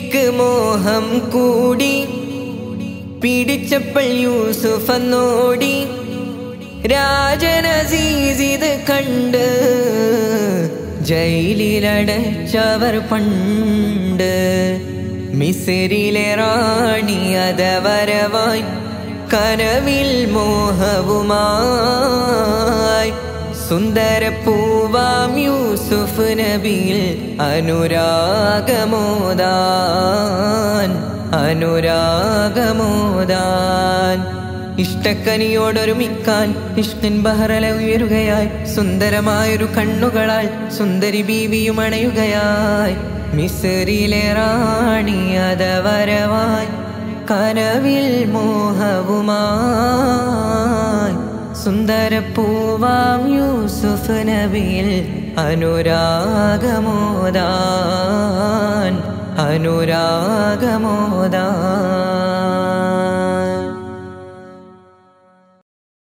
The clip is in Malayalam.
ബീവിക്ക് മോഹം കൂടി പിടിച്ചപ്പോൾ യൂസുഫ് നോടി രാജനസീസിത് കണ്ട് ജയിലിലടച്ചവർ പണ്ട് മിസിരിലെ റാണി അതവരവായി കനവിൽ മോഹവുമായി സുന്ദര പൂവാം യൂസുഫ് നബിയിൽ അനുരാഗമോദാൻ അനുരാഗമോദാൻ ഇഷ്ടക്കനിയോടൊരുമിക്കാൻ ഇഷ്കിൻ ബഹറല ഉയരുകയായി സുന്ദരമായൊരു കണ്ണുകളാൽ സുന്ദരി ബീവിയും അണയുകയായി മിസറിലെ റാണി അതവരവായി കനവിൽ മോഹവുമായി സുന്ദര പൂവാം യൂസുഫ് നബിയിൽ അനുരാഗമോദാൻ അനുരാഗമോദാൻ